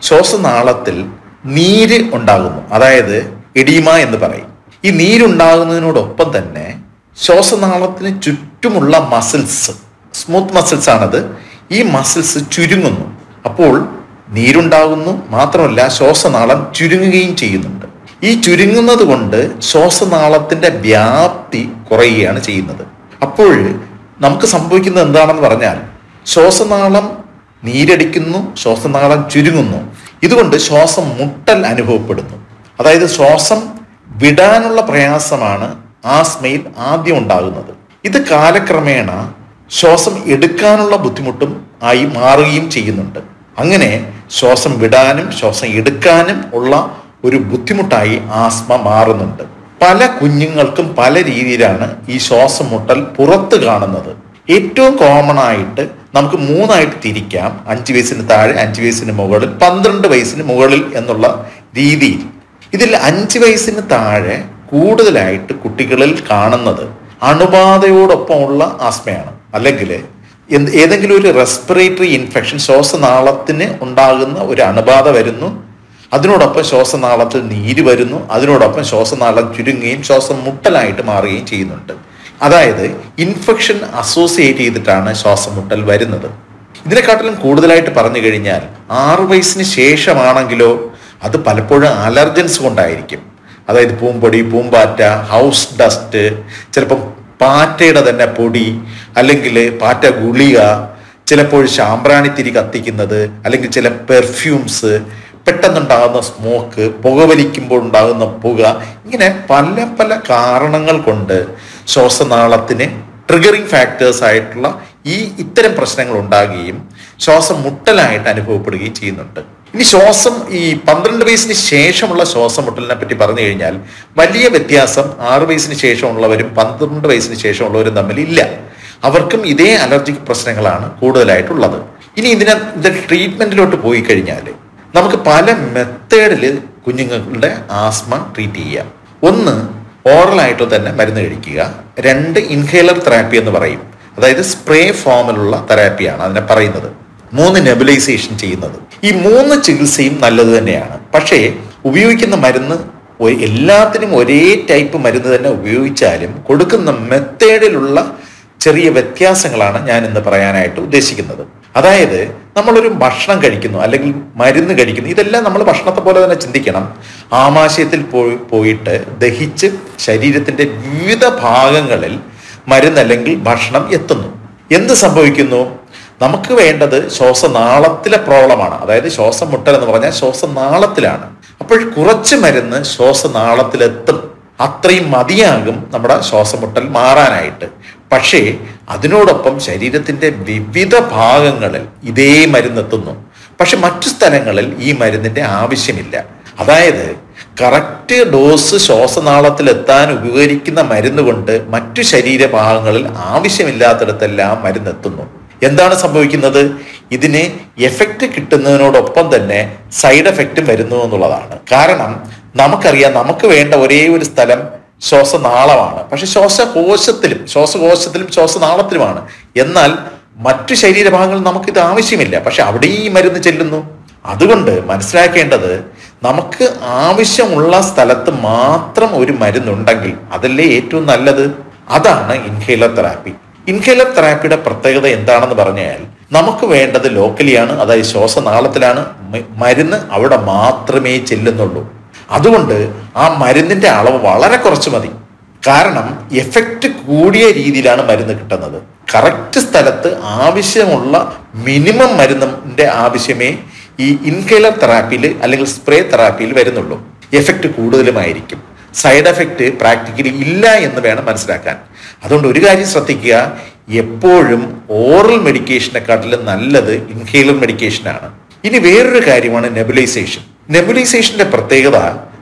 ശ്വാസനാളത്തിൽ നീര് ഉണ്ടാകുന്നു അതായത് എഡീമ എന്ന് പറയും ഈ നീരുണ്ടാകുന്നതിനോടൊപ്പം തന്നെ ശ്വാസനാളത്തിന് ചുറ്റുമുള്ള മസിൽസ് സ്മൂത്ത് മസിൽസ് ആണത് ഈ മസിൽസ് ചുരുങ്ങുന്നു അപ്പോൾ നീരുണ്ടാകുന്നു മാത്രമല്ല ശ്വാസനാളം ചുരുങ്ങുകയും ചെയ്യുന്നുണ്ട് ഈ ചുരുങ്ങുന്നത് കൊണ്ട് ശ്വാസനാളത്തിന്റെ വ്യാപ്തി കുറയുകയാണ് ചെയ്യുന്നത് അപ്പോൾ നമുക്ക് സംഭവിക്കുന്നത് എന്താണെന്ന് പറഞ്ഞാൽ ശ്വാസനാളം നീരടിക്കുന്നു ശ്വാസനാളം ചുരുങ്ങുന്നു ഇതുകൊണ്ട് ശ്വാസം മുട്ടൽ അനുഭവപ്പെടുന്നു അതായത് ശ്വാസം വിടാനുള്ള പ്രയാസമാണ് ആസ്മയിൽ ആദ്യം ഉണ്ടാകുന്നത് ഇത് കാലക്രമേണ ശ്വാസം എടുക്കാനുള്ള ബുദ്ധിമുട്ടും ആയി മാറുകയും ചെയ്യുന്നുണ്ട് അങ്ങനെ ശ്വാസം വിടാനും ശ്വാസം എടുക്കാനും ഉള്ള ഒരു ബുദ്ധിമുട്ടായി ആസ്മ മാറുന്നുണ്ട് പല കുഞ്ഞുങ്ങൾക്കും പല രീതിയിലാണ് ഈ ശ്വാസം മുട്ടൽ പുറത്ത് കാണുന്നത് ഏറ്റവും കോമൺ ആയിട്ട് നമുക്ക് മൂന്നായിട്ട് തിരിക്കാം അഞ്ച് വയസ്സിന് താഴെ അഞ്ച് വയസ്സിന് മുകളിൽ പന്ത്രണ്ട് വയസ്സിന് മുകളിൽ എന്നുള്ള രീതിയിൽ ഇതിൽ അഞ്ച് വയസ്സിന് താഴെ കൂടുതലായിട്ട് കുട്ടികളിൽ കാണുന്നത് അണുബാധയോടൊപ്പമുള്ള ആസ്മയാണ് അല്ലെങ്കിൽ എന്ത് ഏതെങ്കിലും ഒരു റെസ്പിറേറ്ററി ഇൻഫെക്ഷൻ ശ്വാസനാളത്തിന് ഉണ്ടാകുന്ന ഒരു അണുബാധ വരുന്നു അതിനോടൊപ്പം ശ്വാസനാളത്തിൽ നീര് വരുന്നു അതിനോടൊപ്പം ശ്വാസനാളം ചുരുങ്ങുകയും ശ്വാസം മുട്ടലായിട്ട് മാറുകയും ചെയ്യുന്നുണ്ട് അതായത് ഇൻഫെക്ഷൻ അസോസിയേറ്റ് ചെയ്തിട്ടാണ് ശ്വാസം മുട്ടൽ വരുന്നത് ഇതിനെക്കാട്ടിലും കൂടുതലായിട്ട് പറഞ്ഞു കഴിഞ്ഞാൽ ആറു വയസ്സിന് ശേഷമാണെങ്കിലോ അത് പലപ്പോഴും അലർജൻസ് കൊണ്ടായിരിക്കും അതായത് പൂമ്പൊടി പൂമ്പാറ്റ ഹൗസ് ഡസ്റ്റ് ചിലപ്പം പാറ്റയുടെ തന്നെ പൊടി അല്ലെങ്കിൽ പാറ്റ ഗുളിക ചിലപ്പോൾ ശാമ്പ്രാണിത്തിരി കത്തിക്കുന്നത് അല്ലെങ്കിൽ ചില പെർഫ്യൂംസ് പെട്ടെന്നുണ്ടാകുന്ന സ്മോക്ക് പുകവലിക്കുമ്പോൾ ഉണ്ടാകുന്ന പുക ഇങ്ങനെ പല പല കാരണങ്ങൾ കൊണ്ട് ശ്വാസനാളത്തിന് ട്രിഗറിങ് ഫാക്ടേഴ്സ് ആയിട്ടുള്ള ഈ ഇത്തരം പ്രശ്നങ്ങൾ ഉണ്ടാകുകയും ശ്വാസം മുട്ടലായിട്ട് അനുഭവപ്പെടുകയും ചെയ്യുന്നുണ്ട് ഇനി ശ്വാസം ഈ പന്ത്രണ്ട് വയസ്സിന് ശേഷമുള്ള ശ്വാസം മുട്ടലിനെ പറ്റി പറഞ്ഞു കഴിഞ്ഞാൽ വലിയ വ്യത്യാസം ആറ് വയസ്സിന് ശേഷമുള്ളവരും പന്ത്രണ്ട് വയസ്സിന് ശേഷമുള്ളവരും തമ്മിൽ ഇല്ല അവർക്കും ഇതേ അലർജിക് പ്രശ്നങ്ങളാണ് കൂടുതലായിട്ടുള്ളത് ഇനി ഇതിനെ ഇതിന്റെ ട്രീറ്റ്മെന്റിലോട്ട് പോയി കഴിഞ്ഞാൽ നമുക്ക് പല മെത്തേഡിൽ കുഞ്ഞുങ്ങളുടെ ആസ്മ ട്രീറ്റ് ചെയ്യാം ഒന്ന് ഓറലായിട്ട് തന്നെ മരുന്ന് കഴിക്കുക രണ്ട് ഇൻഹേലർ തെറാപ്പി എന്ന് പറയും അതായത് സ്പ്രേ ഫോമിലുള്ള തെറാപ്പിയാണ് അതിനെ പറയുന്നത് മൂന്ന് നെബുലൈസേഷൻ ചെയ്യുന്നത് ഈ മൂന്ന് ചികിത്സയും നല്ലത് തന്നെയാണ് പക്ഷേ ഉപയോഗിക്കുന്ന മരുന്ന് ഒ- എല്ലാത്തിനും ഒരേ ടൈപ്പ് മരുന്ന് തന്നെ ഉപയോഗിച്ചാലും കൊടുക്കുന്ന മെത്തേഡിലുള്ള ചെറിയ വ്യത്യാസങ്ങളാണ് ഞാൻ ഇന്ന് പറയാനായിട്ട് ഉദ്ദേശിക്കുന്നത് അതായത് നമ്മളൊരു ഭക്ഷണം കഴിക്കുന്നു അല്ലെങ്കിൽ മരുന്ന് കഴിക്കുന്നു ഇതെല്ലാം നമ്മൾ ഭക്ഷണത്തെ പോലെ തന്നെ ചിന്തിക്കണം ആമാശയത്തിൽ പോയി പോയിട്ട് ദഹിച്ച് ശരീരത്തിന്റെ വിവിധ ഭാഗങ്ങളിൽ മരുന്ന് അല്ലെങ്കിൽ ഭക്ഷണം എത്തുന്നു എന്ത് സംഭവിക്കുന്നു നമുക്ക് വേണ്ടത് ശ്വാസനാളത്തിലെ പ്രോബ്ലമാണ് അതായത് ശ്വാസം മുട്ടൽ എന്ന് പറഞ്ഞാൽ ശ്വാസനാളത്തിലാണ് അപ്പോൾ കുറച്ച് മരുന്ന് ശ്വാസനാളത്തിലെത്തും അത്രയും മതിയാകും നമ്മുടെ ശ്വാസമുട്ടൽ മാറാനായിട്ട് പക്ഷേ അതിനോടൊപ്പം ശരീരത്തിന്റെ വിവിധ ഭാഗങ്ങളിൽ ഇതേ മരുന്നെത്തുന്നു പക്ഷെ മറ്റു സ്ഥലങ്ങളിൽ ഈ മരുന്നിന്റെ ആവശ്യമില്ല അതായത് കറക്റ്റ് ഡോസ് ശ്വാസനാളത്തിൽ എത്താൻ ഉപകരിക്കുന്ന മരുന്ന് കൊണ്ട് മറ്റു ശരീരഭാഗങ്ങളിൽ ആവശ്യമില്ലാത്തിടത്തെല്ലാം മരുന്നെത്തുന്നു എന്താണ് സംഭവിക്കുന്നത് ഇതിന് എഫക്റ്റ് കിട്ടുന്നതിനോടൊപ്പം തന്നെ സൈഡ് എഫക്റ്റും വരുന്നു എന്നുള്ളതാണ് കാരണം നമുക്കറിയാം നമുക്ക് വേണ്ട ഒരേ ഒരു സ്ഥലം ശ്വാസനാളമാണ് പക്ഷെ ശ്വാസകോശത്തിലും ശ്വാസകോശത്തിലും ശ്വാസനാളത്തിലുമാണ് എന്നാൽ മറ്റു ശരീരഭാഗങ്ങളിൽ നമുക്കിത് ആവശ്യമില്ല പക്ഷെ അവിടെ ഈ മരുന്ന് ചെല്ലുന്നു അതുകൊണ്ട് മനസ്സിലാക്കേണ്ടത് നമുക്ക് ആവശ്യമുള്ള സ്ഥലത്ത് മാത്രം ഒരു മരുന്നുണ്ടെങ്കിൽ അതല്ലേ ഏറ്റവും നല്ലത് അതാണ് ഇൻഹേലർ തെറാപ്പി ഇൻഹേലർ തെറാപ്പിയുടെ പ്രത്യേകത എന്താണെന്ന് പറഞ്ഞാൽ നമുക്ക് വേണ്ടത് ലോക്കലിയാണ് അതായത് ശ്വാസനാളത്തിലാണ് മ- മരുന്ന് അവിടെ മാത്രമേ ചെല്ലുന്നുള്ളൂ അതുകൊണ്ട് ആ മരുന്നിന്റെ അളവ് വളരെ കുറച്ച് മതി കാരണം എഫക്റ്റ് കൂടിയ രീതിയിലാണ് മരുന്ന് കിട്ടുന്നത് കറക്റ്റ് സ്ഥലത്ത് ആവശ്യമുള്ള മിനിമം മരുന്നിന്റെ ആവശ്യമേ ഈ ഇൻഹേലർ തെറാപ്പിയിൽ അല്ലെങ്കിൽ സ്പ്രേ തെറാപ്പിയിൽ വരുന്നുള്ളൂ എഫക്റ്റ് കൂടുതലുമായിരിക്കും സൈഡ് എഫക്റ്റ് പ്രാക്ടിക്കലി ഇല്ല എന്ന് വേണം മനസ്സിലാക്കാൻ അതുകൊണ്ട് ഒരു കാര്യം ശ്രദ്ധിക്കുക എപ്പോഴും ഓറൽ മെഡിക്കേഷനെക്കാട്ടിലും നല്ലത് ഇൻഹേലർ മെഡിക്കേഷനാണ് ഇനി വേറൊരു കാര്യമാണ് നെബുലൈസേഷൻ നെബുലൈസേഷന്റെ പ്രത്യേകത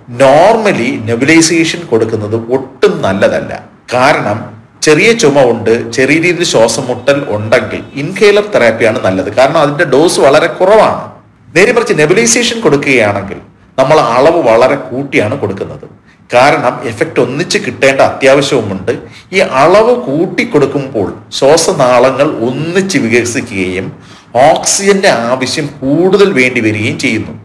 നോർമലി നെബുലൈസേഷൻ കൊടുക്കുന്നത് ഒട്ടും നല്ലതല്ല കാരണം ചെറിയ ചുമ ഉണ്ട് ചെറിയ രീതിയിൽ ശ്വാസം മുട്ടൽ ഉണ്ടെങ്കിൽ ഇൻഹേലർ തെറാപ്പിയാണ് നല്ലത് കാരണം അതിന്റെ ഡോസ് വളരെ കുറവാണ് നേരെ മറിച്ച് നെബുലൈസേഷൻ കൊടുക്കുകയാണെങ്കിൽ നമ്മൾ അളവ് വളരെ കൂട്ടിയാണ് കൊടുക്കുന്നത് കാരണം എഫക്റ്റ് ഒന്നിച്ച് കിട്ടേണ്ട അത്യാവശ്യവുമുണ്ട് ഈ അളവ് കൂട്ടി കൊടുക്കുമ്പോൾ ശ്വാസനാളങ്ങൾ ഒന്നിച്ച് വികസിക്കുകയും ഓക്സിജന്റെ ആവശ്യം കൂടുതൽ വേണ്ടി വരികയും ചെയ്യുന്നു